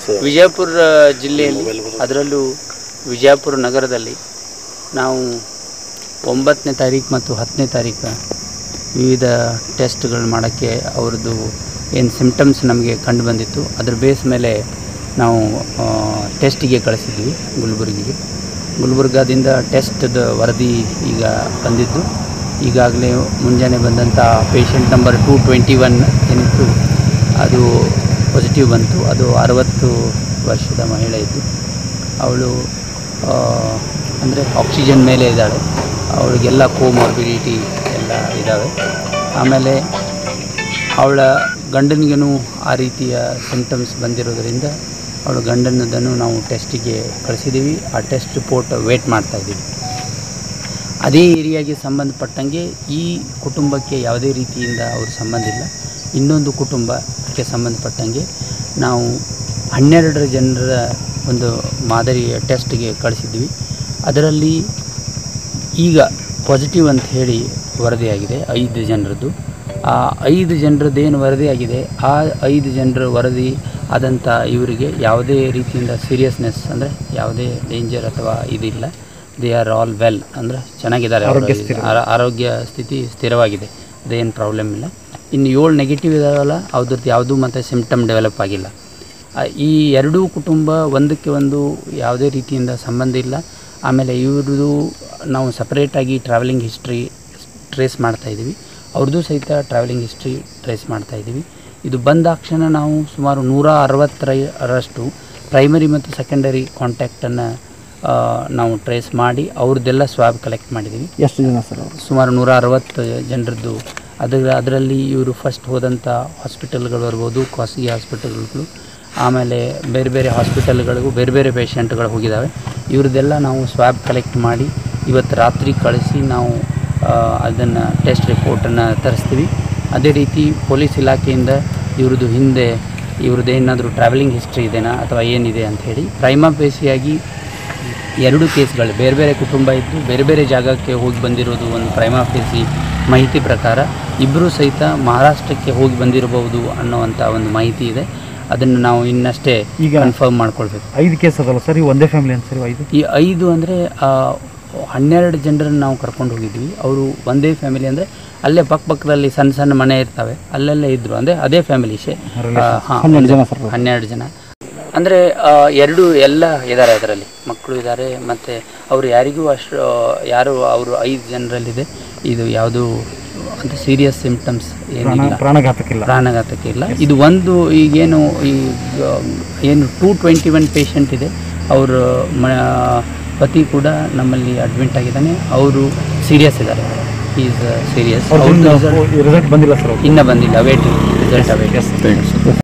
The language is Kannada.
ವಿಜಯಪುರ ಜಿಲ್ಲೆಯಲ್ಲಿ ಅದರಲ್ಲೂ ವಿಜಯಪುರ ನಗರದಲ್ಲಿ ನಾವು ಒಂಬತ್ತನೇ ತಾರೀಕು ಮತ್ತು ಹತ್ತನೇ ತಾರೀಕು ವಿವಿಧ ಟೆಸ್ಟ್ಗಳು ಮಾಡೋಕ್ಕೆ ಅವ್ರದ್ದು ಏನು ಸಿಮ್ಟಮ್ಸ್ ನಮಗೆ ಕಂಡು ಬಂದಿತ್ತು ಅದ್ರ ಬೇಸ್ ಮೇಲೆ ನಾವು ಟೆಸ್ಟಿಗೆ ಕಳಿಸಿದ್ವಿ ಗುಲ್ಬರ್ಗಿಗೆ ಗುಲ್ಬರ್ಗಾದಿಂದ ಟೆಸ್ಟ್ದ ವರದಿ ಈಗ ಬಂದಿದ್ದು ಈಗಾಗಲೇ ಮುಂಜಾನೆ ಬಂದಂಥ patient number two twenty one ಏನಿತ್ತು ಅದು ಪಾಸಿಟಿವ್ ಬಂತು ಅದು ಅರವತ್ತು ವರ್ಷದ ಮಹಿಳೆ ಇದ್ದು ಅವಳು ಅಂದರೆ ಆಕ್ಸಿಜನ್ ಮೇಲೆ ಇದ್ದಾಳೆ ಅವಳಿಗೆಲ್ಲ ಕೋಮಾರ್ಬಿಡಿಟಿ ಎಲ್ಲ ಇದ್ದಾವೆ ಆಮೇಲೆ ಅವಳ ಗಂಡನಿಗೂ ಆ ರೀತಿಯ ಸಿಂಟಮ್ಸ್ ಬಂದಿರೋದರಿಂದ ಅವಳ ಗಂಡನದನ್ನು ನಾವು ಟೆಸ್ಟಿಗೆ ಕಳಿಸಿದ್ದೀವಿ ಆ ಟೆಸ್ಟ್ ರಿಪೋರ್ಟ್ ವೇಟ್ ಮಾಡ್ತಾ ಇದ್ದೀವಿ ಅದೇ ಏರಿಯಾಗೆ ಸಂಬಂಧಪಟ್ಟಂಗೆ ಈ ಕುಟುಂಬಕ್ಕೆ ಯಾವುದೇ ರೀತಿಯಿಂದ ಅವ್ರ ಸಂಬಂಧ ಇಲ್ಲ ಇನ್ನೊಂದು ಕುಟುಂಬಕ್ಕೆ ಸಂಬಂಧಪಟ್ಟಂಗೆ ನಾವು ಹನ್ನೆರಡರ ಜನರ ಒಂದು ಮಾದರಿಯ ಟೆಸ್ಟ್ಗೆ ಕಳಿಸಿದ್ವಿ ಅದರಲ್ಲಿ ಈಗ ಪಾಸಿಟಿವ್ ಅಂತ ಹೇಳಿ ವರದಿಯಾಗಿದೆ ಐದು ಜನರದ್ದು ಆ ಐದು ಜನರದ್ದೇನು ವರದಿಯಾಗಿದೆ ಆ ಐದು ಜನರ ವರದಿ ಆದಂಥ ಇವರಿಗೆ ಯಾವುದೇ ರೀತಿಯಿಂದ ಸೀರಿಯಸ್ನೆಸ್ ಅಂದರೆ ಯಾವುದೇ ಡೇಂಜರ್ ಅಥವಾ ಇದಿಲ್ಲ ದೇ ಆರ್ ಆಲ್ ವೆಲ್ ಅಂದರೆ ಚೆನ್ನಾಗಿದ್ದಾರೆ ಅವ್ರ ಆರೋಗ್ಯ ಸ್ಥಿರ. ಆರ- ಆರೋಗ್ಯ ಸ್ಥಿತಿ ಸ್ಥಿರವಾಗಿದೆ ಅದೇನು ಪ್ರಾಬ್ಲಮ್ ಇಲ್ಲ ಇನ್ನು ಏಳು ನೆಗೆಟಿವ್ ಇದಾವಲ್ಲ ಅವ್ರದ್ದು ಯಾವುದೂ ಮತ್ತು ಸಿಮ್ಟಮ್ ಡೆವಲಪ್ ಆಗಿಲ್ಲ ಆ, ಈ ಎರಡೂ ಕುಟುಂಬ ಒಂದಕ್ಕೆ ಒಂದು ಯಾವುದೇ ರೀತಿಯಿಂದ ಸಂಬಂಧ ಇಲ್ಲ ಆಮೇಲೆ ಇವ್ರದ್ದು ನಾವು ಸಪ್ರೇಟಾಗಿ ಟ್ರಾವೆಲಿಂಗ್ ಹಿಸ್ಟ್ರಿ ಟ್ರೇಸ್ ಮಾಡ್ತಾ ಇದ್ದೀವಿ ಅವ್ರದ್ದು ಸಹಿತ ಟ್ರಾವೆಲಿಂಗ್ ಹಿಸ್ಟ್ರಿ ಟ್ರೇಸ್ ಮಾಡ್ತಾ ಇದ್ದೀವಿ ಇದು ಬಂದಾಕ್ಷಣ ನಾವು ಸುಮಾರು ನೂರ ಅರವತ್ತರಷ್ಟು ಪ್ರೈಮರಿ ಮತ್ತು ಸೆಕೆಂಡರಿ ಕಾಂಟ್ಯಾಕ್ಟನ್ನು ನಾವು ಟ್ರೇಸ್ ಮಾಡಿ ಅವ್ರದ್ದೆಲ್ಲ ಸ್ವಾಬ್ ಕಲೆಕ್ಟ್ ಮಾಡಿದ್ದೀವಿ ಎಷ್ಟು ಜನ ಸರ್ ಅವರು ಸುಮಾರು ನೂರ ಅರವತ್ತು ಜನರದ್ದು ಅದರ ಅದರಲ್ಲಿ ಇವರು ಫಸ್ಟ್ ಹೋದಂಥ ಹಾಸ್ಪಿಟಲ್ಗಳು ಬರ್ಬೋದು ಖಾಸಗಿ ಹಾಸ್ಪಿಟಲ್ಗಳು ಆಮೇಲೆ ಬೇರೆ ಬೇರೆ ಹಾಸ್ಪಿಟಲ್ಗಳಿಗೂ ಬೇರೆ ಬೇರೆ ಪೇಷಂಟ್ಗಳು ಹೋಗಿದ್ದಾವೆ ಇವ್ರದ್ದೆಲ್ಲ ನಾವು ಸ್ವಾಬ್ ಕಲೆಕ್ಟ್ ಮಾಡಿ ಇವತ್ತು ರಾತ್ರಿ ಕಳಿಸಿ ನಾವು ಅದನ್ನು ಟೆಸ್ಟ್ ರಿಪೋರ್ಟನ್ನು ತರಿಸ್ತೀವಿ ಅದೇ ರೀತಿ ಪೊಲೀಸ್ ಇಲಾಖೆಯಿಂದ ಇವ್ರದ್ದು ಹಿಂದೆ ಇವ್ರದ್ದು ಏನಾದರೂ ಟ್ರಾವೆಲಿಂಗ್ ಹಿಸ್ಟ್ರಿ ಇದೆನಾ ಅಥವಾ ಏನಿದೆ ಅಂತ ಹೇಳಿ ಪ್ರೈಮಾ ಪೇಸಿಯಾಗಿ ಎರಡು ಕೇಸ್ಗಳು ಬೇರೆ ಬೇರೆ ಕುಟುಂಬ ಇದ್ದು ಬೇರೆ ಬೇರೆ ಜಾಗಕ್ಕೆ ಹೋಗಿ ಬಂದಿರೋದು ಒಂದು ಪ್ರೈಮಾಫೇಸಿ ಮಾಹಿತಿ ಪ್ರಕಾರ ಇಬ್ಬರೂ ಸಹಿತ ಮಹಾರಾಷ್ಟ್ರಕ್ಕೆ ಹೋಗಿ ಬಂದಿರಬಹುದು ಅನ್ನುವಂಥ ಒಂದು ಮಾಹಿತಿ ಇದೆ ಅದನ್ನು ನಾವು ಇನ್ನಷ್ಟೇ ಈಗ ಕನ್ಫರ್ಮ್ ಮಾಡ್ಕೊಳ್ಬೇಕು ಐದು ಕೇಸ್ ಅದಲ್ಲ ಸರ್ ಇವು ಒಂದೇ ಫ್ಯಾಮಿಲಿ ಅಂತ ಸರ್ ಇವು ಐದು ಈ ಐದು ಅಂದರೆ ಹನ್ನೆರಡು ಜನರನ್ನು ನಾವು ಕರ್ಕೊಂಡು ಹೋಗಿದ್ವಿ ಅವರು ಒಂದೇ ಫ್ಯಾಮಿಲಿ ಅಂದರೆ ಅಲ್ಲೇ ಪಕ್ಕ ಪಕ್ಕದಲ್ಲಿ ಸಣ್ಣ ಸಣ್ಣ ಮನೆ ಇರ್ತವೆ ಅಲ್ಲೆಲ್ಲ ಇದ್ದರು ಅಂದರೆ ಅದೇ ಫ್ಯಾಮಿಲಿ ಶೇ ಹಾಂ ಹನ್ನೆರಡು ಜನ ಸರ್ ಹನ್ನೆರಡು ಜನ ಅಂದರೆ ಎರಡು ಎಲ್ಲ ಇದ್ದಾರೆ ಅದರಲ್ಲಿ ಮಕ್ಕಳು ಇದ್ದಾರೆ ಮತ್ತು ಅವರು ಯಾರಿಗೂ ಅಷ್ಟು ಯಾರು ಅವರು ಐದು ಜನರಲ್ಲಿದೆ ಇದು ಯಾವುದು ಅಂತ ಸೀರಿಯಸ್ ಸಿಂಪ್ಟಮ್ಸ್ ಪ್ರಾಣ ಏನಿಲ್ಲ ಪ್ರಾಣಘಾತಕ್ಕಿಲ್ಲ ಪ್ರಾಣಘಾತಕ್ಕೆ ಇಲ್ಲ ಇದು ಒಂದು ಈಗೇನು ಈ ಆ, ಏನು ಟೂ ಟ್ವೆಂಟಿ ಒನ್ ಪೇಷಂಟ್ ಇದೆ ಅವ್ರ ಮ ಪತಿ ಕೂಡ ನಮ್ಮಲ್ಲಿ ಅಡ್ಮಿಟ್ ಆಗಿದ್ದಾನೆ ಅವರು ಸೀರಿಯಸ್ ಇದ್ದಾರೆ ಈಸ್ ಸೀರಿಯಸ್ ಅವ್ರದ್ದು ರಿಸಲ್ಟ್ ಬಂದಿಲ್ಲ ಸರ್ ಅವ್ರು ಇನ್ನೂ ಬಂದಿಲ್ಲ ವೇಟ್ ರಿಸಲ್ಟ್ ಅವೇಟ್